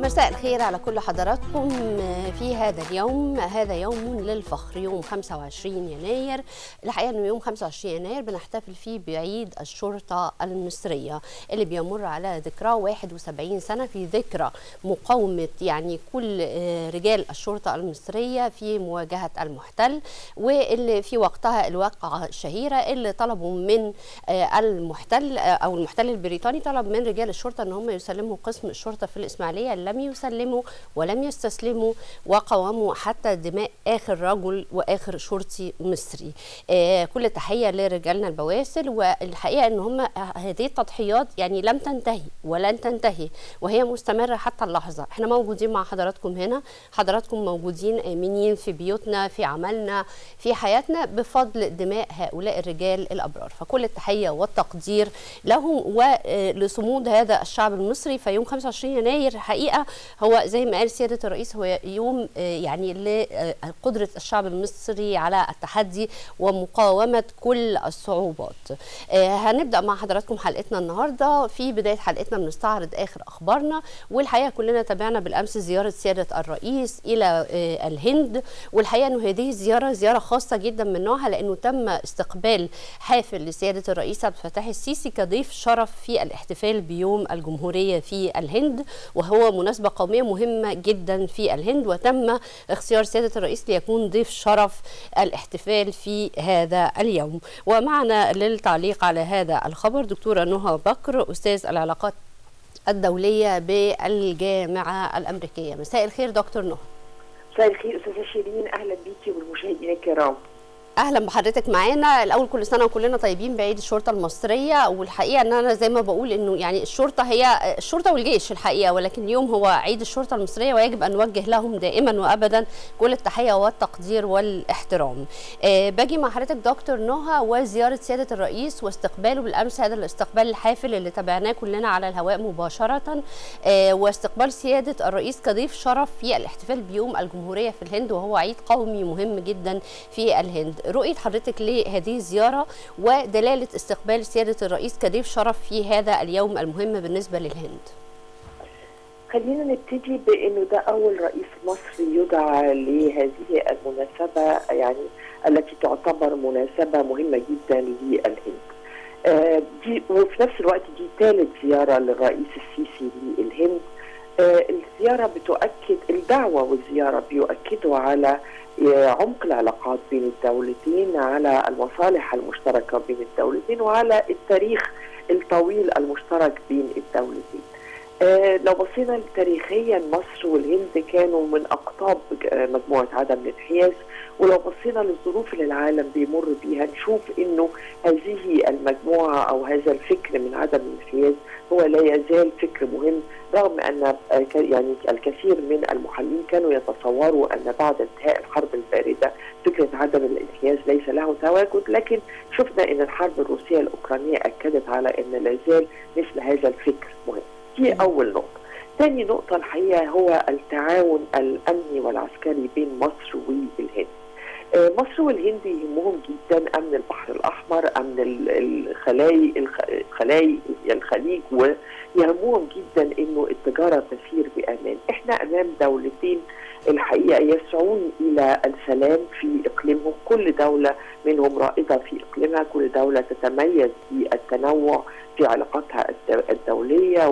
مساء الخير على كل حضراتكم في هذا اليوم هذا يوم للفخر يوم 25 يناير الحقيقه انه يوم 25 يناير بنحتفل فيه بعيد الشرطه المصريه اللي بيمر على ذكراه 71 سنه في ذكرى مقاومه يعني كل رجال الشرطه المصريه في مواجهه المحتل واللي في وقتها الواقعه الشهيره اللي طلبوا من المحتل او المحتل البريطاني طلب من رجال الشرطه ان هم يسلموا قسم الشرطه في الاسماعيليه لم يسلموا ولم يستسلموا وقاوموا حتى دماء اخر رجل واخر شرطي مصري آه كل تحيه لرجالنا البواسل والحقيقه ان هم هذه التضحيات يعني لم تنتهي ولن تنتهي وهي مستمره حتى اللحظه احنا موجودين مع حضراتكم هنا حضراتكم موجودين امنين في بيوتنا في عملنا في حياتنا بفضل دماء هؤلاء الرجال الابرار فكل التحيه والتقدير لهم ولصمود هذا الشعب المصري في يوم 25 يناير حقيقه هو زي ما قال سياده الرئيس هو يوم يعني لقدره الشعب المصري على التحدي ومقاومه كل الصعوبات. هنبدا مع حضراتكم حلقتنا النهارده في بدايه حلقتنا بنستعرض اخر اخبارنا والحقيقه كلنا تابعنا بالامس زياره سياده الرئيس الى الهند والحقيقه انه هذه الزياره زياره خاصه جدا من نوعها لانه تم استقبال حافل لسياده الرئيس عبد الفتاح السيسي كضيف شرف في الاحتفال بيوم الجمهوريه في الهند وهو مناسبه قوميه مهمه جدا في الهند وتم اختيار سياده الرئيس ليكون ضيف شرف الاحتفال في هذا اليوم ومعنا للتعليق على هذا الخبر دكتوره نهى بكر استاذ العلاقات الدوليه بالجامعه الامريكيه مساء الخير دكتور نهى مساء الخير استاذه شيرين اهلا بيكي والمشاهدين الكرام اهلا بحضرتك معانا الاول كل سنه وكلنا طيبين بعيد الشرطه المصريه والحقيقه ان انا زي ما بقول انه يعني الشرطه هي الشرطه والجيش الحقيقه ولكن اليوم هو عيد الشرطه المصريه ويجب ان نوجه لهم دائما وابدا كل التحيه والتقدير والاحترام. أه باجي مع حضرتك دكتور نهى وزياره سياده الرئيس واستقباله بالامس هذا الاستقبال الحافل اللي تابعناه كلنا على الهواء مباشره أه واستقبال سياده الرئيس كضيف شرف في الاحتفال بيوم الجمهوريه في الهند وهو عيد قومي مهم جدا في الهند. رؤيه حضرتك لهذه الزياره ودلاله استقبال سياده الرئيس كضيف شرف في هذا اليوم المهم بالنسبه للهند. خلينا نبتدي بانه ده اول رئيس مصري يدعى لهذه المناسبه يعني التي تعتبر مناسبه مهمه جدا للهند. آه دي وفي نفس الوقت دي ثالث زياره للرئيس السيسي للهند. آه الزياره بتؤكد الدعوه والزياره بيؤكدوا على عمق العلاقات بين الدولتين على المصالح المشتركة بين الدولتين وعلى التاريخ الطويل المشترك بين الدولتين آه لو بصينا تاريخيا مصر والهند كانوا من أقطاب مجموعة عدم الانحياز ولو بصينا للظروف اللي العالم بيمر بيها نشوف انه هذه المجموعه او هذا الفكر من عدم الانحياز هو لا يزال فكر مهم رغم ان يعني الكثير من المحللين كانوا يتصوروا ان بعد انتهاء الحرب البارده فكره عدم الانحياز ليس له تواجد لكن شفنا ان الحرب الروسيه الاوكرانيه اكدت على ان لا زال مثل هذا الفكر مهم. دي اول نقطه. ثاني نقطه الحقيقه هو التعاون الامني والعسكري بين مصر والهند. مصر والهند يهمهم جدا امن البحر الاحمر امن الخلايا الخلايا الخليج ويهمهم جدا انه التجاره تسير بامان احنا امام دولتين الحقيقه يسعون الى السلام في اقليمهم كل دوله منهم رائده في اقليمها كل دوله تتميز بالتنوع في علاقاتها الدوليه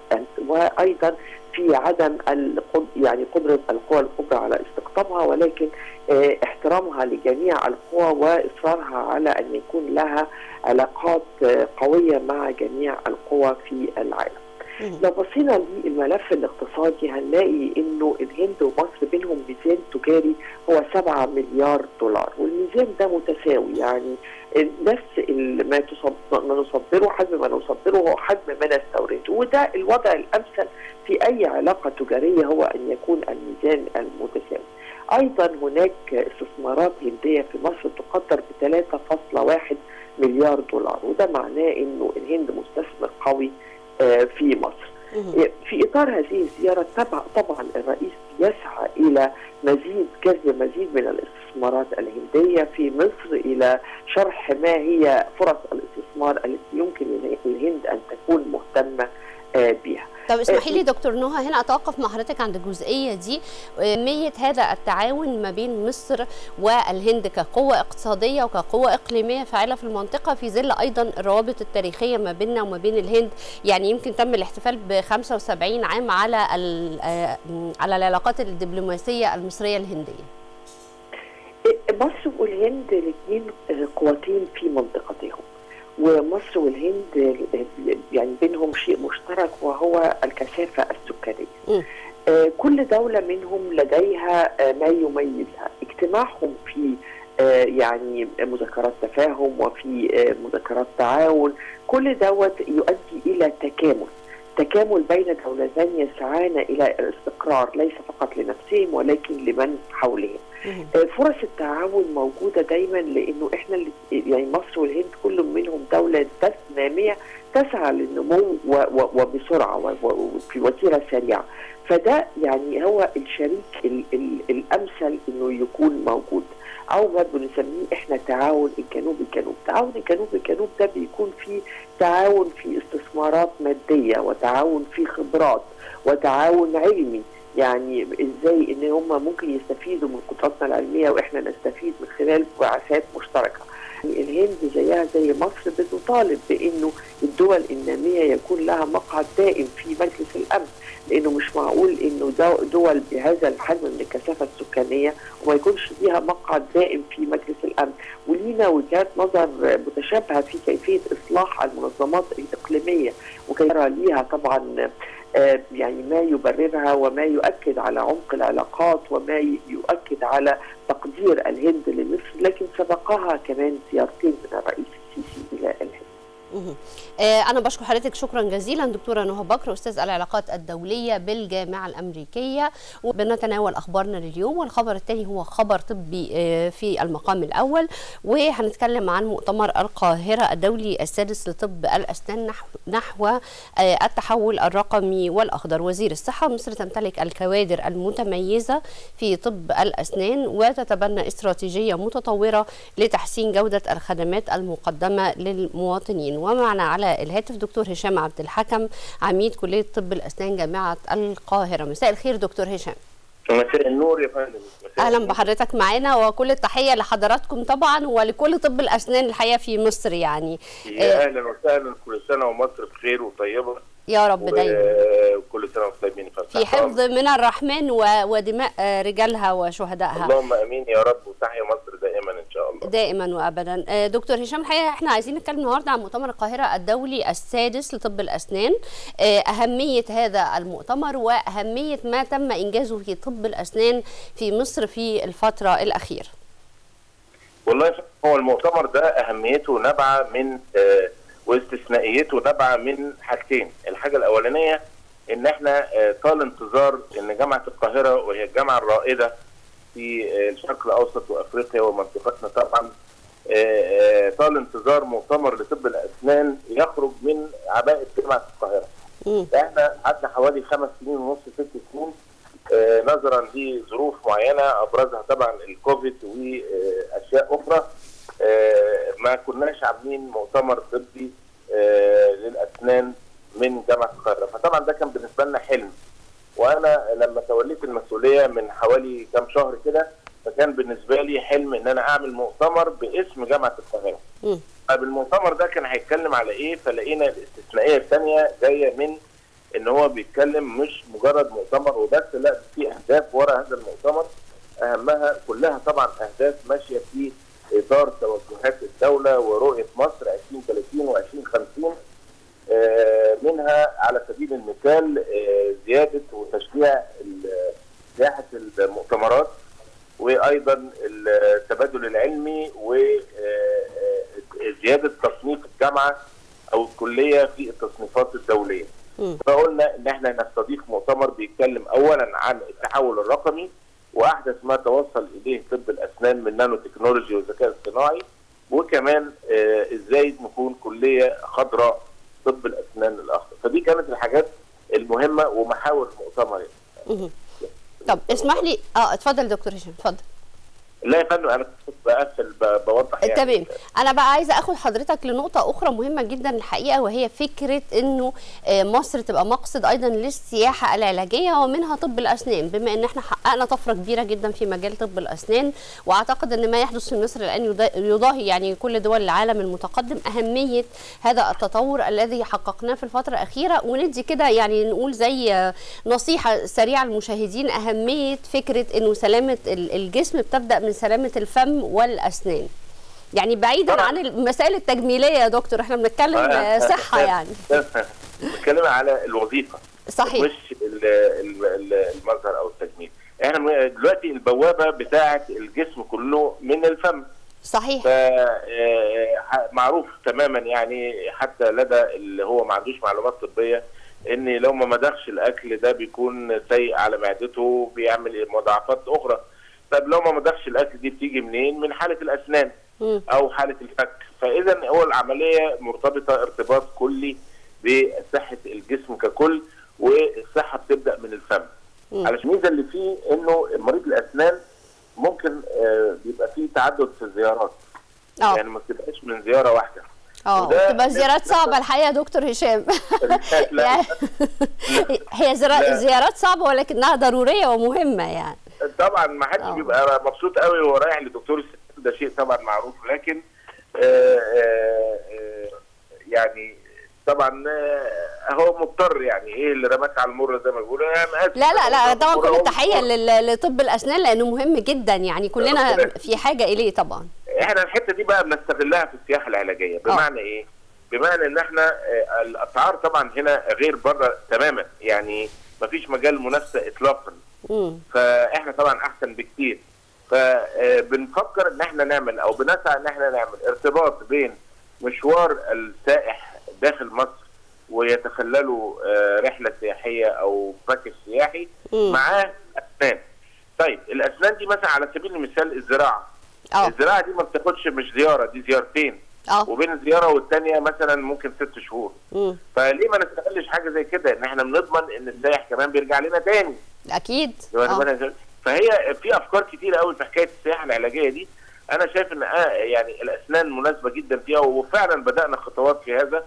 وايضا في عدم يعني قدره القوى الكبرى على استقطابها ولكن احترامها لجميع القوى واصرارها على ان يكون لها علاقات قويه مع جميع القوى في العالم. لو بصينا للملف الاقتصادي هنلاقي انه الهند ومصر بينهم ميزان تجاري هو 7 مليار دولار والميزان ده متساوي يعني نفس ما ما نصدره حجم ما نصدره هو حجم ما نستورده وده الوضع الامثل في اي علاقه تجاريه هو ان يكون الميزان المتساوي. ايضا هناك استثمارات هنديه في مصر تقدر ب 3.1 مليار دولار وده معناه انه الهند مستثمر قوي في مصر. في اطار هذه الزياره طبعا الرئيس يسعى الى مزيد جذب مزيد من الاستثمارات الهنديه في مصر الى شرح ما هي فرص الاستثمار التي يمكن الهند ان تكون مهتمه بيها طب اسمحي لي دكتور نهى هنا اتوقف مع حضرتك عند الجزئيه دي اهميه هذا التعاون ما بين مصر والهند كقوه اقتصاديه وكقوه اقليميه فاعله في المنطقه في ظل ايضا الروابط التاريخيه ما بيننا وما بين الهند يعني يمكن تم الاحتفال ب 75 عام على على العلاقات الدبلوماسيه المصريه الهنديه مصر والهند الاثنين قوتين في منطقتهم ومصر والهند يعني بينهم شيء مشترك وهو الكثافة السكانية آه كل دولة منهم لديها آه ما يميزها اجتماعهم في آه يعني مذكرات تفاهم وفي مذكرات تعاون كل دوت يؤدي إلى تكامل تكامل بين دولتين يسعان إلى الاستقرار ليس فقط لنفسهم ولكن لمن حولهم فرص التعاون موجودة دايما لأنه إحنا يعني مصر والهند كل منهم دولة نامية تسعى للنمو وبسرعة وفي وتيرة سريعة فده يعني هو الشريك ال ال الأمثل إنه يكون موجود أو ما بنسميه إحنا تعاون الجنوب الجنوب تعاون الجنوب الجنوب ده بيكون فيه تعاون في استثمارات مادية وتعاون في خبرات وتعاون علمي يعني ازاي ان هم ممكن يستفيدوا من قدراتنا العلميه واحنا نستفيد من خلال بعثات مشتركه. يعني الهند زيها زي مصر بتطالب بانه الدول الناميه يكون لها مقعد دائم في مجلس الامن لانه مش معقول انه دول بهذا الحجم من الكثافه السكانيه وما يكونش ليها مقعد دائم في مجلس الامن ولينا وجهات نظر متشابهه في كيفيه اصلاح المنظمات الاقليميه وكيف ليها طبعا آه يعني ما يبررها وما يؤكد على عمق العلاقات وما يؤكد على تقدير الهند لمصر لكن سبقها كمان زيارتين من الرئيس السيسي الى الهند. أنا بشكر حضرتك شكرا جزيلا دكتورة نهى بكر أستاذ العلاقات الدولية بالجامعة الأمريكية وبنتناول أخبارنا لليوم والخبر الثاني هو خبر طبي في المقام الأول وهنتكلم عن مؤتمر القاهرة الدولي السادس لطب الأسنان نحو, نحو التحول الرقمي والأخضر وزير الصحة مصر تمتلك الكوادر المتميزة في طب الأسنان وتتبنى استراتيجية متطورة لتحسين جودة الخدمات المقدمة للمواطنين ومعنا على الهاتف دكتور هشام عبد الحكم عميد كليه طب الاسنان جامعه القاهره مساء الخير دكتور هشام مساء النور يا فندم اهلا بحضرتك معانا وكل التحيه لحضراتكم طبعا ولكل طب الاسنان الحقيقه في مصر يعني يا اهلا وسهلا كل سنه ومصر بخير وطيبه يا رب دايما وكل سنه وانتم طيبين في حفظ من الرحمن ودماء رجالها وشهدائها اللهم امين يا رب وتحيا مصر دائما ان شاء الله دائما وابدا دكتور هشام الحقيقه احنا عايزين نتكلم النهارده عن مؤتمر القاهره الدولي السادس لطب الاسنان اهميه هذا المؤتمر واهميه ما تم انجازه في طب الاسنان في مصر في الفتره الاخيره والله هو المؤتمر ده اهميته نابعه من آه واستثنائيته نابعه من حاجتين، الحاجه الاولانيه ان احنا طال انتظار ان جامعه القاهره وهي الجامعه الرائده في الشرق الاوسط وافريقيا ومنطقتنا طبعا طال انتظار مؤتمر لطب الاسنان يخرج من عباءه جامعه القاهره. احنا قعدنا حوالي خمس سنين ونص ست سنين نظرا لظروف معينه ابرزها طبعا الكوفيد واشياء اخرى ما كناش عاملين مؤتمر طبي للاسنان من جامعه القاهره فطبعا ده كان بالنسبه لنا حلم وانا لما توليت المسؤوليه من حوالي كام شهر كده فكان بالنسبه لي حلم ان انا اعمل مؤتمر باسم جامعه القاهره طب المؤتمر ده كان هيتكلم على ايه فلقينا الاستثنائيه الثانيه جايه من ان هو بيتكلم مش مجرد مؤتمر وبس لا في اهداف وراء هذا المؤتمر اهمها كلها طبعا اهداف ماشيه في اطار توجهات الدوله ورؤيه مصر 2030 و2050 منها على سبيل المثال زياده وتشجيع سياحه المؤتمرات وايضا التبادل العلمي وزياده تصنيف الجامعه او الكليه في التصنيفات الدوليه. فقلنا ان احنا نستضيف مؤتمر بيتكلم اولا عن التحول الرقمي واحدث ما توصل اليه طب الاسنان من نانو تكنولوجي والذكاء الاصطناعي وكمان آه ازاي نكون كليه خضراء طب الاسنان الاخضر فدي كانت الحاجات المهمه ومحاور المؤتمر يعني. طب اسمح لي اه اتفضل دكتور هشام اتفضل لا يا فندم انا كنت بقفل ب- بوضح يعني تمام انا بقى عايزه اخد حضرتك لنقطه اخرى مهمه جدا الحقيقه وهي فكره انه آه، مصر تبقى مقصد ايضا للسياحه العلاجيه ومنها طب الاسنان بما ان احنا حققنا طفره كبيره جدا في مجال طب الاسنان واعتقد ان ما يحدث في مصر الان يضا- يضاهي يعني كل دول العالم المتقدم اهميه هذا التطور الذي حققناه في الفتره الاخيره وندي كده يعني نقول زي آه، نصيحه سريعه للمشاهدين اهميه فكره انه سلامه ال- الجسم بتبدا من سلامه الفم والاسنان يعني بعيدا طبعاً. عن المسائل التجميليه يا دكتور احنا بنتكلم آه، صحه يعني بتكلم على الوظيفه صحيح مش ال- ال- ال- المظهر او التجميل احنا م- دلوقتي البوابه بتاعه الجسم كله من الفم صحيح فمعروف تماما يعني حتى لدى اللي هو ما عندوش معلومات طبيه ان لو ما مدخش الاكل ده بيكون سيء على معدته بيعمل مضاعفات اخرى طب لو ما مدخش الاكل دي بتيجي منين من حاله الاسنان مم. او حاله الفك فاذا هو العمليه مرتبطه ارتباط كلي بصحه الجسم ككل والصحه بتبدا من الفم مم. علشان الميزه اللي فيه انه مريض الاسنان ممكن آه، بيبقى فيه تعدد في الزيارات اه يعني ما بتبقاش من زياره واحده اه وده- بتبقى زيارات صعبه الحقيقه يا دكتور هشام لا يعني هي زرا- لا. زيارات صعبه ولكنها ضروريه ومهمه يعني طبعا ما حدش آه. بيبقى مبسوط قوي وهو رايح لدكتور السنان ده شيء طبعا معروف لكن آه، آه، آه، يعني طبعا آه، هو مضطر يعني ايه اللي رماك على المر زي ما بيقولوا انا آسف. لا لا لا طبعا هو كل مضطر. التحيه لل- لطب الاسنان لانه مهم جدا يعني كلنا ربنا في حاجه اليه طبعا احنا الحته دي بقى بنستغلها في السياحه العلاجيه بمعنى ايه؟ بمعنى ان احنا آه، الاسعار طبعا هنا غير بره تماما يعني مفيش مجال منافسه اطلاقا مم. فاحنا طبعا احسن بكتير فبنفكر ان احنا نعمل او بنسعى ان احنا نعمل ارتباط بين مشوار السائح داخل مصر ويتخللوا آه، رحله سياحيه او باكج سياحي مم. معاه اسنان طيب الاسنان دي مثلا على سبيل المثال الزراعه اه الزراعه دي ما بتاخدش مش زياره دي زيارتين اه وبين الزياره والثانيه مثلا ممكن ست شهور مم. فليه ما نستغلش حاجه زي كده ان احنا بنضمن ان السائح كمان بيرجع لنا تاني اكيد واخد آه. بالك؟ فهي في افكار كتيره قوي في حكايه السياحه العلاجيه دي انا شايف ان آه يعني الاسنان مناسبه جدا فيها وفعلا بدانا خطوات في هذا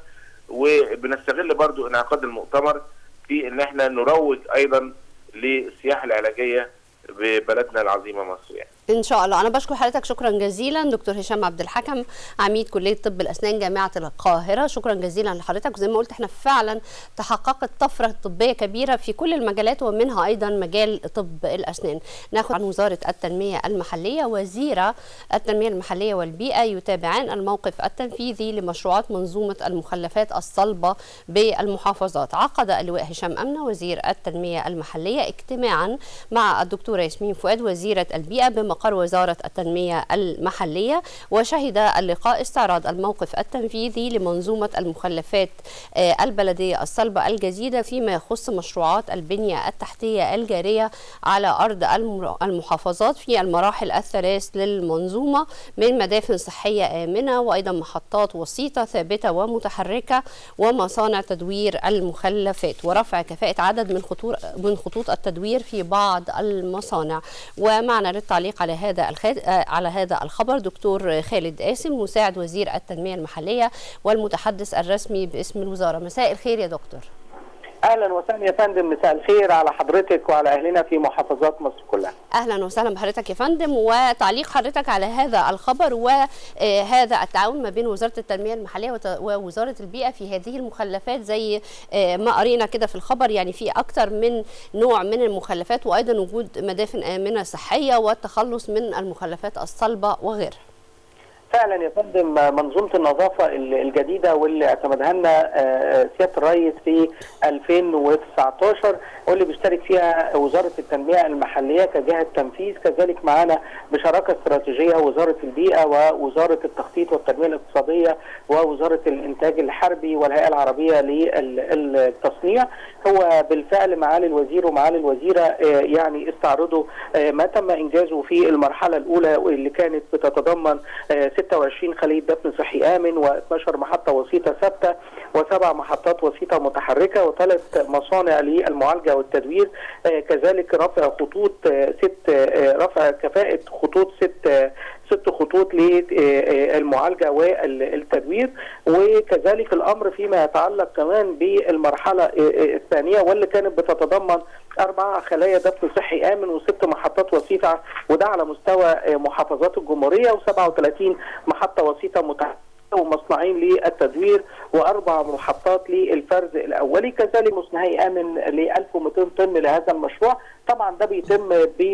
وبنستغل برضو انعقاد المؤتمر في ان احنا نروج ايضا للسياحه العلاجيه ببلدنا العظيمه مصر يعني ان شاء الله انا بشكر حضرتك شكرا جزيلا دكتور هشام عبد الحكم عميد كليه طب الاسنان جامعه القاهره شكرا جزيلا لحضرتك وزي ما قلت احنا فعلا تحققت طفره طبيه كبيره في كل المجالات ومنها ايضا مجال طب الاسنان ناخد عن وزاره التنميه المحليه وزيره التنميه المحليه والبيئه يتابعان الموقف التنفيذي لمشروعات منظومه المخلفات الصلبه بالمحافظات عقد اللواء هشام امنه وزير التنميه المحليه اجتماعا مع الدكتوره ياسمين فؤاد وزيره البيئه بمقر وزاره التنميه المحليه وشهد اللقاء استعراض الموقف التنفيذي لمنظومه المخلفات آه، البلديه الصلبه الجديده فيما يخص مشروعات البنيه التحتيه الجاريه على ارض المر- المحافظات في المراحل الثلاث للمنظومه من مدافن صحيه امنه وايضا محطات وسيطه ثابته ومتحركه ومصانع تدوير المخلفات ورفع كفاءه عدد من خطور من خطوط التدوير في بعض المصانع ومعنا للتعليق على هذا الخد... آه، على هذا الخبر دكتور خالد قاسم مساعد وزير التنميه المحليه والمتحدث الرسمي باسم الوزاره مساء الخير يا دكتور اهلا وسهلا يا فندم مساء الخير على حضرتك وعلى اهلنا في محافظات مصر كلها اهلا وسهلا بحضرتك يا فندم وتعليق حضرتك على هذا الخبر وهذا التعاون ما بين وزاره التنميه المحليه وت- ووزاره البيئه في هذه المخلفات زي آه، ما قرينا كده في الخبر يعني في اكتر من نوع من المخلفات وايضا وجود مدافن امنه صحيه والتخلص من المخلفات الصلبه وغيرها فعلا يا فندم منظومه النظافه ال- الجديده واللي اعتمدها لنا آه، سياده الرئيس في 2019 واللي بيشترك فيها وزاره التنميه المحليه كجهه تنفيذ كذلك معانا بشراكه استراتيجيه وزاره البيئه ووزاره التخطيط والتنميه الاقتصاديه ووزاره الانتاج الحربي والهيئه العربيه للتصنيع هو بالفعل معالي الوزير ومعالي الوزيره آه، يعني استعرضوا آه، ما تم انجازه في المرحله الاولى واللي كانت بتتضمن آه، 26 خليه دفن صحي امن و12 محطه وسيطه ثابته وسبع محطات وسيطه متحركه وثلاث مصانع للمعالجه والتدوير آه، كذلك رفع خطوط آه، ست آه، رفع كفاءه خطوط ست آه، ست خطوط للمعالجه والتدوير وكذلك الامر فيما يتعلق كمان بالمرحله آه، آه، الثانيه واللي كانت بتتضمن اربع خلايا دفن صحي امن وست محطات وسيطه وده على مستوى آه، محافظات الجمهوريه و37 محطه وسيطه متحركه ومصنعين للتدوير واربع محطات للفرز الاولي كذلك مصنعي امن ل 1200 طن لهذا المشروع طبعا ده بيتم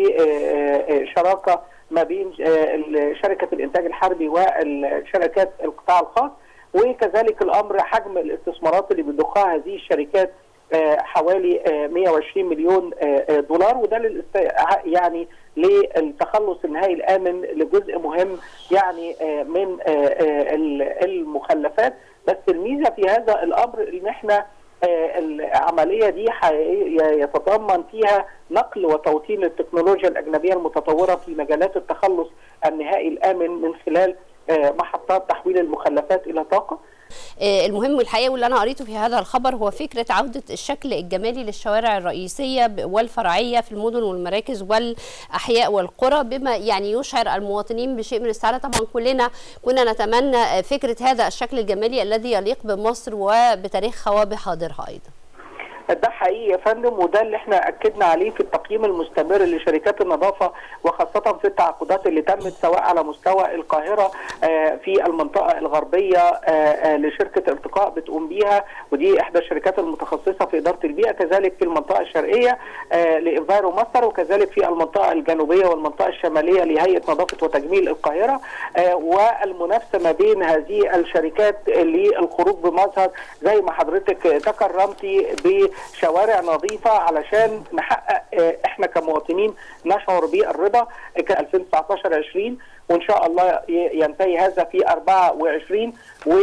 بشراكه ما بين آه، شركه الانتاج الحربي والشركات القطاع الخاص وكذلك الامر حجم الاستثمارات اللي بتضخها هذه الشركات آه، حوالي آه، 120 مليون آه، آه، دولار وده للاست... يعني للتخلص النهائي الامن لجزء مهم يعني آه، من آه، آه، المخلفات بس الميزه في هذا الامر ان احنا آه، العمليه دي حقيقية يتضمن فيها نقل وتوطين التكنولوجيا الاجنبيه المتطوره في مجالات التخلص النهائي الامن من خلال آه، محطات تحويل المخلفات الى طاقه آه، المهم والحقيقه واللي انا قريته في هذا الخبر هو فكره عوده الشكل الجمالي للشوارع الرئيسيه ب- والفرعيه في المدن والمراكز والاحياء والقرى بما يعني يشعر المواطنين بشيء من السعاده طبعا كلنا كنا نتمنى آه، فكره هذا الشكل الجمالي الذي يليق بمصر وبتاريخها وبحاضرها ايضا ده حقيقي يا فندم وده اللي احنا اكدنا عليه في التقييم المستمر لشركات النظافه وخاصه في التعاقدات اللي تمت سواء على مستوى القاهره آه، في المنطقه الغربيه آه، آه، لشركه ارتقاء بتقوم بيها ودي احدى الشركات المتخصصه في اداره البيئه كذلك في المنطقه الشرقيه آه، لانفايرو ماستر وكذلك في المنطقه الجنوبيه والمنطقه الشماليه لهيئه نظافه وتجميل القاهره آه، والمنافسه ما بين هذه الشركات للخروج بمظهر زي ما حضرتك تكرمتي بشوارع نظيفه علشان نحقق آه، احنا كمواطنين نشعر بالرضا ك 2019 20 وان شاء الله ي- ينتهي هذا في 24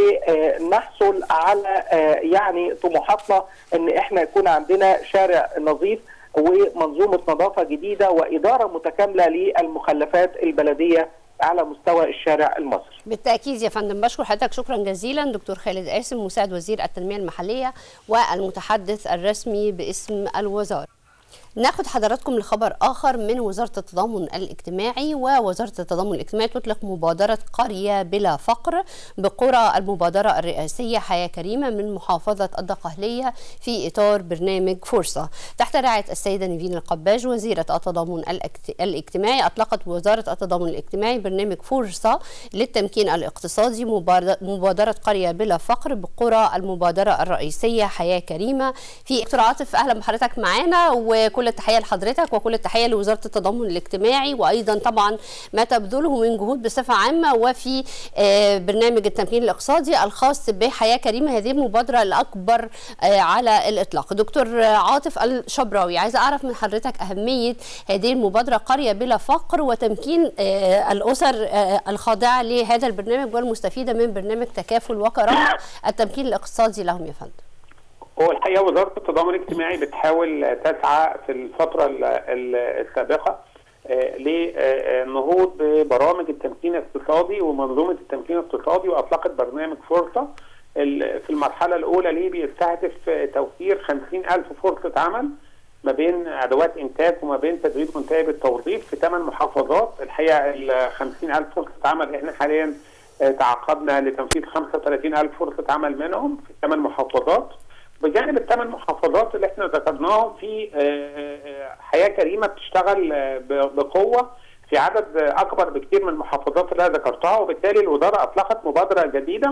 ونحصل على آه، يعني طموحاتنا ان احنا يكون عندنا شارع نظيف ومنظومه نظافه جديده واداره متكامله للمخلفات البلديه على مستوى الشارع المصري. بالتاكيد يا فندم بشكر حضرتك شكرا جزيلا دكتور خالد قاسم مساعد وزير التنميه المحليه والمتحدث الرسمي باسم الوزاره ناخد حضراتكم لخبر آخر من وزارة التضامن الاجتماعي ووزارة التضامن الاجتماعي تطلق مبادرة قرية بلا فقر بقرى المبادرة الرئاسية حياة كريمة من محافظة الدقهلية في إطار برنامج فرصة تحت رعاية السيدة نيفين القباج وزيرة التضامن الاجت- الاجتماعي أطلقت وزارة التضامن الاجتماعي برنامج فرصة للتمكين الاقتصادي مبار- مبادرة قرية بلا فقر بقرى المبادرة الرئيسية حياة كريمة في دكتور عاطف أهلا بحضرتك معانا وكل التحية لحضرتك وكل التحية لوزارة التضامن الاجتماعي وأيضا طبعا ما تبذله من جهود بصفة عامة وفي آه، برنامج التمكين الاقتصادي الخاص بحياة كريمة هذه المبادرة الأكبر آه، على الإطلاق دكتور عاطف الشبراوي عايزة أعرف من حضرتك أهمية هذه المبادرة قرية بلا فقر وتمكين آه، الأسر آه، الخاضعة لهذا البرنامج والمستفيدة من برنامج تكافل وكرامة التمكين الاقتصادي لهم يا فندم هو الحقيقه وزاره التضامن الاجتماعي بتحاول تسعى في الفتره ال- ال- السابقه آه، للنهوض ببرامج التمكين الاقتصادي ومنظومه التمكين الاقتصادي واطلقت برنامج فرصه ال- في المرحله الاولى ليه بيستهدف آه، توفير 50000 فرصه عمل ما بين ادوات انتاج وما بين تدريب منتهي بالتوظيف في ثمان محافظات الحقيقه ال 50000 فرصه عمل احنا حاليا آه، تعاقدنا لتنفيذ 35000 فرصه عمل منهم في ثمان محافظات بجانب الثمان محافظات اللي احنا ذكرناهم في آه، آه، حياه كريمه بتشتغل آه، ب- بقوه في عدد آه، اكبر بكثير من المحافظات اللي انا ذكرتها وبالتالي الوزاره اطلقت مبادره جديده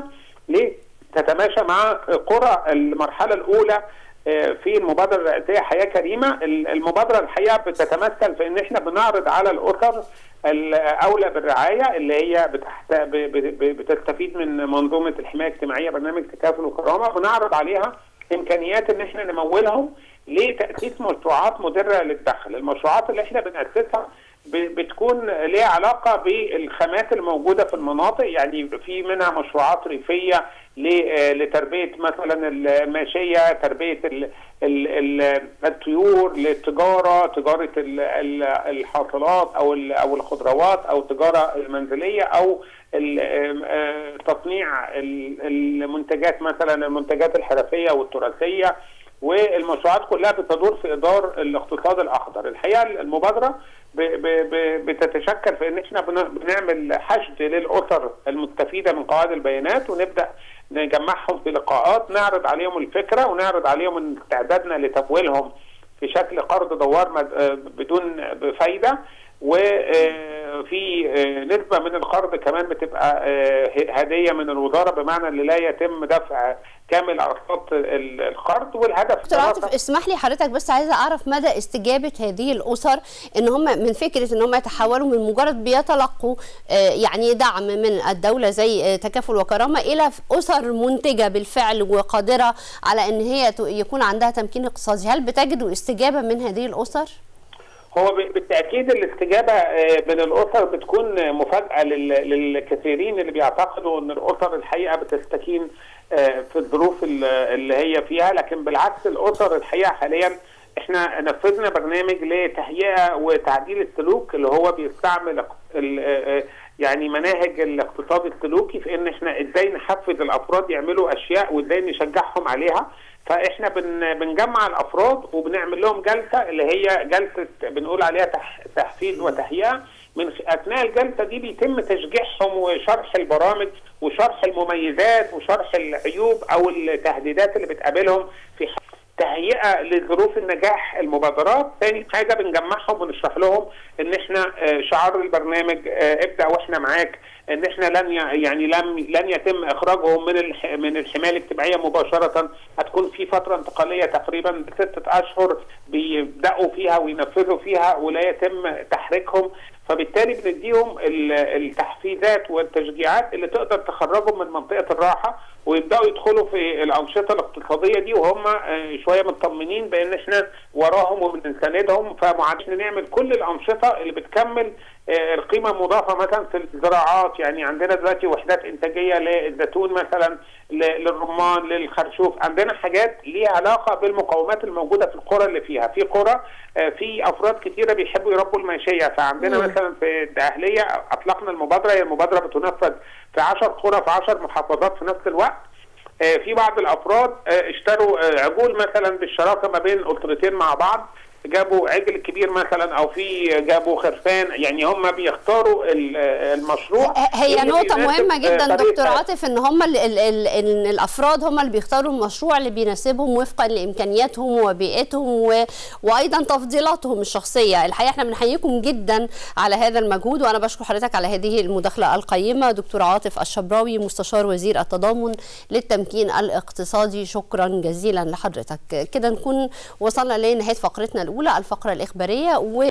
لتتماشى مع قرى المرحله الاولى آه، في المبادره الرئاسيه حياه كريمه ال- المبادره الحقيقه بتتمثل في ان احنا بنعرض على الاسر الاولى بالرعايه اللي هي بتحت... ب... ب... ب... بتستفيد من منظومه الحمايه الاجتماعيه برنامج تكافل وكرامه بنعرض عليها امكانيات ان احنا نمولهم لتاسيس مشروعات مدره للدخل، المشروعات اللي احنا بناسسها ب- بتكون ليها علاقه بالخامات الموجوده في المناطق يعني في منها مشروعات ريفيه ل- آه، لتربيه مثلا الماشيه تربيه ال ال ال الطيور للتجاره تجاره ال- ال- الحاصلات او ال- او الخضروات او التجاره المنزليه او تصنيع المنتجات مثلا المنتجات الحرفيه والتراثيه والمشروعات كلها بتدور في اطار الاقتصاد الاخضر الحقيقه المبادره بتتشكل في ان احنا بنعمل حشد للاسر المستفيده من قواعد البيانات ونبدا نجمعهم في لقاءات نعرض عليهم الفكره ونعرض عليهم استعدادنا لتمويلهم في شكل قرض دوار بدون فايده وفي نسبة من القرض كمان بتبقى هدية من الوزارة بمعنى اللي لا يتم دفع كامل أقساط القرض والهدف دكتور عاطف اسمح لي حضرتك بس عايزة أعرف مدى استجابة هذه الأسر إن هم من فكرة إن هم يتحولوا من مجرد بيتلقوا يعني دعم من الدولة زي تكافل وكرامة إلى أسر منتجة بالفعل وقادرة على إن هي يكون عندها تمكين اقتصادي هل بتجدوا استجابة من هذه الأسر؟ هو بالتاكيد الاستجابه من الاسر بتكون مفاجاه للكثيرين اللي بيعتقدوا ان الاسر الحقيقه بتستكين في الظروف اللي هي فيها لكن بالعكس الاسر الحقيقه حاليا احنا نفذنا برنامج لتهيئه وتعديل السلوك اللي هو بيستعمل يعني مناهج الاقتصاد السلوكي في ان احنا ازاي نحفز الافراد يعملوا اشياء وازاي نشجعهم عليها فاحنا بن بنجمع الافراد وبنعمل لهم جلسه اللي هي جلسه بنقول عليها تحفيز وتهيئه من اثناء الجلسه دي بيتم تشجيعهم وشرح البرامج وشرح المميزات وشرح العيوب او التهديدات اللي بتقابلهم في تهيئه لظروف النجاح المبادرات ثاني حاجه بنجمعهم ونشرح لهم ان احنا شعار البرنامج ابدا واحنا معاك ان احنا لن يعني لم لن يتم اخراجهم من من الحمايه الاجتماعيه مباشره هتكون في فتره انتقاليه تقريبا ستة اشهر بيبداوا فيها وينفذوا فيها ولا يتم تحريكهم فبالتالي بنديهم التحفيزات والتشجيعات اللي تقدر تخرجهم من منطقه الراحه ويبداوا يدخلوا في الانشطه الاقتصاديه دي وهم شويه مطمنين بان احنا وراهم وبنساندهم فمعادش نعمل كل الانشطه اللي بتكمل القيمه المضافه مثلا في الزراعات يعني عندنا دلوقتي وحدات انتاجيه للزيتون مثلا للرمان للخرشوف عندنا حاجات ليها علاقه بالمقومات الموجوده في القرى اللي فيها في قرى في افراد كثيره بيحبوا يربوا الماشيه فعندنا مثلا في الدقهليه اطلقنا المبادره هي المبادره بتنفذ في 10 قرى في 10 محافظات في نفس الوقت في بعض الافراد اشتروا عجول مثلا بالشراكه ما بين اسرتين مع بعض جابوا عجل كبير مثلا او في جابوا خرفان يعني هم بيختاروا المشروع هي نقطة مهمة جدا دكتور عاطف ان هم ال ال ال ال الافراد هم اللي بيختاروا المشروع اللي بيناسبهم وفقا لامكانياتهم وبيئتهم و... وايضا تفضيلاتهم الشخصية الحقيقة احنا بنحييكم جدا على هذا المجهود وانا بشكر حضرتك على هذه المداخلة القيمة دكتور عاطف الشبراوي مستشار وزير التضامن للتمكين الاقتصادي شكرا جزيلا لحضرتك كده نكون وصلنا لنهاية فقرتنا الأولى الفقرة الإخبارية و